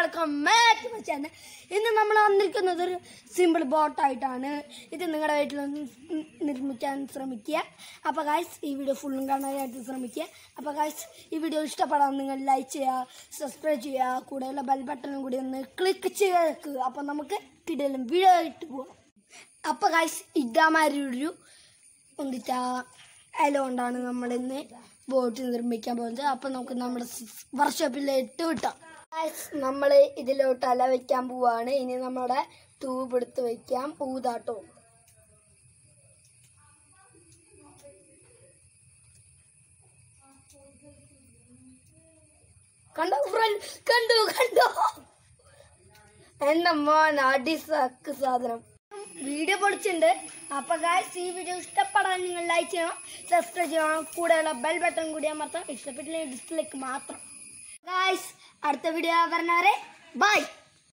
welcome back to channel ഇന്ന് നമ്മൾ വന്നിരിക്കുന്നത് ഒരു സിമ്പിൾ ബോട്ടായിട്ടാണ് ഇത് നിങ്ങളുടെ വീട്ടിൽ ഒന്ന് നിർമ്മിക്കാൻ ശ്രമിക്കുക അപ്പോൾ ഗായ്സ് ഈ വീഡിയോ ഫുള്ളും കാണാനായിട്ട് ശ്രമിക്കുക അപ്പോൾ ഗായ്സ് ഈ വീഡിയോ ഇഷ്ടപ്പെടാൻ നിങ്ങൾ ലൈക്ക് ചെയ്യുക സബ്സ്ക്രൈബ് ചെയ്യുക കൂടെയുള്ള ബെൽ ബട്ടണും കൂടി ഒന്ന് ക്ലിക്ക് ചെയ്തേക്കുക അപ്പോൾ നമുക്ക് കിടലും വീഡിയോ ഇട്ട് പോകാം അപ്പോൾ ഗായ്സ് ഇതാമാരൊരു ഒന്നിട്ട ഇല കൊണ്ടാണ് നമ്മൾ ഇന്ന് ബോട്ട് നിർമ്മിക്കാൻ പോകുന്നത് അപ്പൊ നമുക്ക് നമ്മുടെ വർക്ക്ഷോപ്പിൽ ഇട്ട് വിട്ടാം നമ്മൾ ഇതിലോട്ട് അല വെക്കാൻ പോവാണ് ഇനി നമ്മുടെ ട്യൂബ് എടുത്ത് വെക്കാം ഊതാട്ടോ കണ്ടോ ഫ്രണ്ട് കണ്ടു കണ്ടോ എന്റെ മോൻ അടി സക്ക് സാധനം വീഡിയോ പൊളിച്ചിട്ടുണ്ട് അപ്പൊ ഗായ്സ് ഈ വീഡിയോ ഇഷ്ടപ്പെടാൻ നിങ്ങൾ ലൈക്ക് ചെയ്യണം സബ്സ്ക്രൈബ് ചെയ്യണം കൂടെയുള്ള ബെൽ ബട്ടൺ കൂടി അമർത്താം ഇഷ്ടപ്പെട്ടില്ലെങ്കിൽ ഡിസ്പ്ലേക്ക് മാത്രം ഗായ്സ് അടുത്ത വീഡിയോ പറഞ്ഞവരെ ബൈ